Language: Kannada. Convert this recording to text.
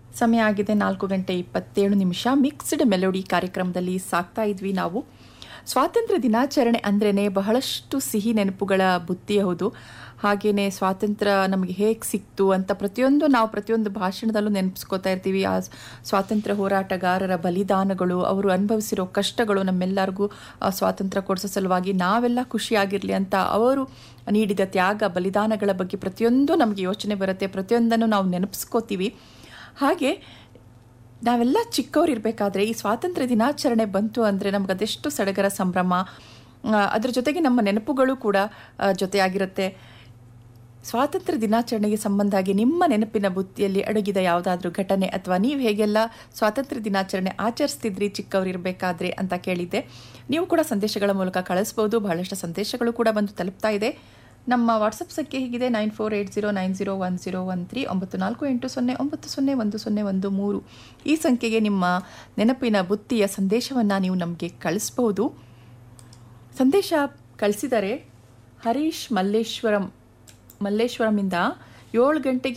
ಸಮಯ ಆಗಿದೆ ನಾಲ್ಕು ಗಂಟೆ ಇಪ್ಪತ್ತೇಳು ನಿಮಿಷ ಮಿಕ್ಸ್ಡ್ ಮೆಲೋಡಿ ಕಾರ್ಯಕ್ರಮದಲ್ಲಿ ಸಾಕ್ತಾ ಇದ್ವಿ ನಾವು ಸ್ವಾತಂತ್ರ್ಯ ದಿನಾಚರಣೆ ಅಂದ್ರೇ ಬಹಳಷ್ಟು ಸಿಹಿ ನೆನಪುಗಳ ಬುತ್ತಿ ಹೌದು ಹಾಗೆಯೇ ಸ್ವಾತಂತ್ರ್ಯ ನಮಗೆ ಹೇಗೆ ಸಿಕ್ತು ಅಂತ ಪ್ರತಿಯೊಂದು ನಾವು ಪ್ರತಿಯೊಂದು ಭಾಷಣದಲ್ಲೂ ನೆನಪಿಸ್ಕೋತಾ ಇರ್ತೀವಿ ಆ ಸ್ವಾತಂತ್ರ್ಯ ಹೋರಾಟಗಾರರ ಬಲಿದಾನಗಳು ಅವರು ಅನುಭವಿಸಿರೋ ಕಷ್ಟಗಳು ನಮ್ಮೆಲ್ಲರಿಗೂ ಆ ಸ್ವಾತಂತ್ರ್ಯ ಕೊಡಿಸೋ ಸಲುವಾಗಿ ನಾವೆಲ್ಲ ಖುಷಿಯಾಗಿರಲಿ ಅಂತ ಅವರು ನೀಡಿದ ತ್ಯಾಗ ಬಲಿದಾನಗಳ ಬಗ್ಗೆ ಪ್ರತಿಯೊಂದು ನಮಗೆ ಯೋಚನೆ ಬರುತ್ತೆ ಪ್ರತಿಯೊಂದನ್ನು ನಾವು ನೆನಪಿಸ್ಕೋತೀವಿ ಹಾಗೆ ನಾವೆಲ್ಲ ಚಿಕ್ಕವರಿರಬೇಕಾದ್ರೆ ಈ ಸ್ವಾತಂತ್ರ್ಯ ದಿನಾಚರಣೆ ಬಂತು ಅಂದರೆ ನಮ್ಗೆ ಅದೆಷ್ಟು ಸಡಗರ ಸಂಭ್ರಮ ಆ, ಅದ್ರ ಜೊತೆಗೆ ನಮ್ಮ ನೆನಪುಗಳು ಕೂಡ ಆ, ಜೊತೆಯಾಗಿರುತ್ತೆ ಸ್ವಾತಂತ್ರ್ಯ ದಿನಾಚರಣೆಗೆ ಸಂಬಂಧ ಆಗಿ ನಿಮ್ಮ ನೆನಪಿನ ಬುತ್ತಿಯಲ್ಲಿ ಅಡಗಿದ ಯಾವುದಾದ್ರೂ ಘಟನೆ ಅಥವಾ ನೀವು ಹೇಗೆಲ್ಲ ಸ್ವಾತಂತ್ರ್ಯ ದಿನಾಚರಣೆ ಆಚರಿಸ್ತಿದ್ರಿ ಚಿಕ್ಕವರಿರಬೇಕಾದ್ರೆ ಅಂತ ಕೇಳಿದ್ದೆ ನೀವು ಕೂಡ ಸಂದೇಶಗಳ ಮೂಲಕ ಕಳಿಸ್ಬೋದು ಬಹಳಷ್ಟು ಸಂದೇಶಗಳು ಕೂಡ ಬಂದು ತಲುಪ್ತಾ ಇದೆ ನಮ್ಮ ವಾಟ್ಸಪ್ ಸಂಖ್ಯೆ ಹೀಗಿದೆ nine four eight zero nine zero one zero one three ಒಂಬತ್ತು ನಾಲ್ಕು ಎಂಟು ಸೊನ್ನೆ ಒಂಬತ್ತು ಸೊನ್ನೆ ಒಂದು ಸೊನ್ನೆ ಒಂದು ಮೂರು ಈ ಸಂಖ್ಯೆಗೆ ನಿಮ್ಮ ನೆನಪಿನ ಬುತ್ತಿಯ ಸಂದೇಶವನ್ನು ನೀವು ನಮಗೆ ಕಳಿಸ್ಬೋದು ಸಂದೇಶ ಕಳಿಸಿದರೆ ಹರೀಶ್ ಮಲ್ಲೇಶ್ವರಂ ಮಲ್ಲೇಶ್ವರಮಿಂದ ಏಳು ಗಂಟೆಗೆ